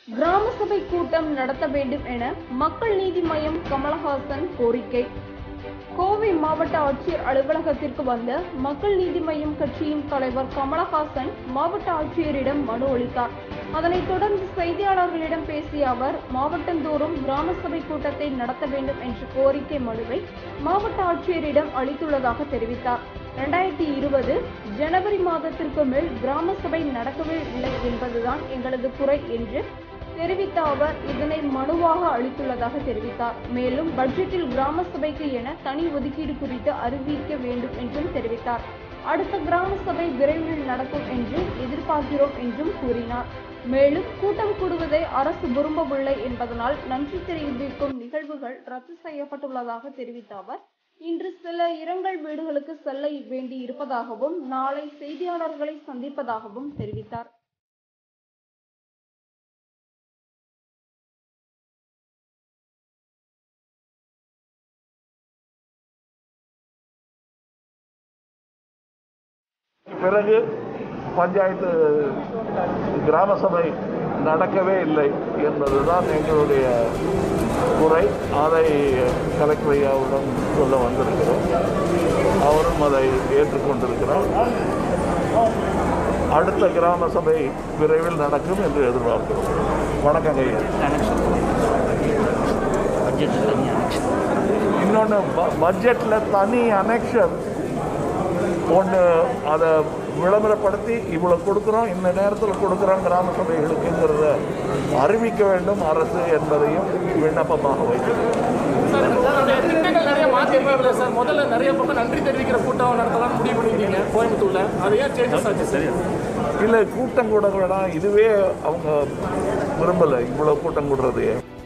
கிராம சபை கூட்டம் நடத்த வேண்டும் என மக்கள் நீதி மய்யம் கமலஹாசன் கோரிக்கை கோவை மாவட்ட ஆட்சியர் அலுவலகத்திற்கு வந்த மக்கள் நீதி மய்யம் கட்சியின் தலைவர் கமலஹாசன் மாவட்ட ஆட்சியரிடம் மனு அளித்தார் அதனைத் தொடர்ந்து செய்தியாளர்களிடம் பேசிய அவர் மாவட்டந்தோறும் கிராம சபை கூட்டத்தை நடத்த வேண்டும் என்ற கோரிக்கை மனுவை மாவட்ட ஆட்சியரிடம் அளித்துள்ளதாக தெரிவித்தார் இரண்டாயிரத்தி இருபது ஜனவரி மாதத்திற்கு மேல் கிராம சபை நடக்கவே இல்லை என்பதுதான் எங்களது குறை என்று தெரிவித்த அவர் இதனை மனுவாக அளித்துள்ளதாக தெரிவித்தார் மேலும் பட்ஜெட்டில் கிராம சபைக்கு என தனி ஒதுக்கீடு குறித்து அறிவிக்க வேண்டும் என்றும் தெரிவித்தார் அடுத்த கிராம சபை விரைவில் நடக்கும் என்று எதிர்பார்க்கிறோம் என்றும் கூறினார் மேலும் கூட்டம் கூடுவதை அரசு விரும்பவில்லை என்பதனால் நன்றி தெரிவிக்கும் நிகழ்வுகள் ரத்து செய்யப்பட்டுள்ளதாக தெரிவித்த அவர் இன்று சில இரங்கல் வீடுகளுக்கு செல்ல வேண்டி இருப்பதாகவும் நாளை செய்தியாளர்களை சந்திப்பதாகவும் தெரிவித்தார் பிறகு பஞ்சாயத்து கிராம சபை நடக்கவே இல்லை என்பதுதான் எங்களுடைய குறை அதை கலெக்டர் ஐயாவிடம் சொல்ல வந்திருக்கிறோம் அவரும் அதை ஏற்றுக்கொண்டிருக்கிறார் அடுத்த கிராம சபை விரைவில் நடக்கும் என்று எதிர்பார்க்கிறோம் வணக்கம் ஐயா பட்ஜெட் தனி அனெக்ஷன் இன்னொன்று பட்ஜெட்டில் தனி அனெக்ஷன் ஒன்று அதை விளம்பரப்படுத்தி இவ்வளோ கொடுக்குறோம் இந்த நேரத்தில் கொடுக்குறோம் கிராம சபைகளுக்குங்கிறத அறிவிக்க வேண்டும் அரசு என்பதையும் விண்ணப்பமாக வைக்கிறோம் சார் உங்களுடைய திட்டங்கள் நிறைய மாற்றிருக்கீங்களா சார் முதல்ல நிறைய பக்கம் நன்றி தெரிவிக்கிற கூட்டம் நடத்தலாம்னு முடிவு பண்ணியிருக்கீங்க கோயம்புத்தூர்ல அது ஏன் சேஞ்சஸ் ஆச்சு சார் இல்லை கூட்டம் கூட வேணாம் இதுவே அவங்க விரும்பலை இவ்வளோ கூட்டம் கூடுறது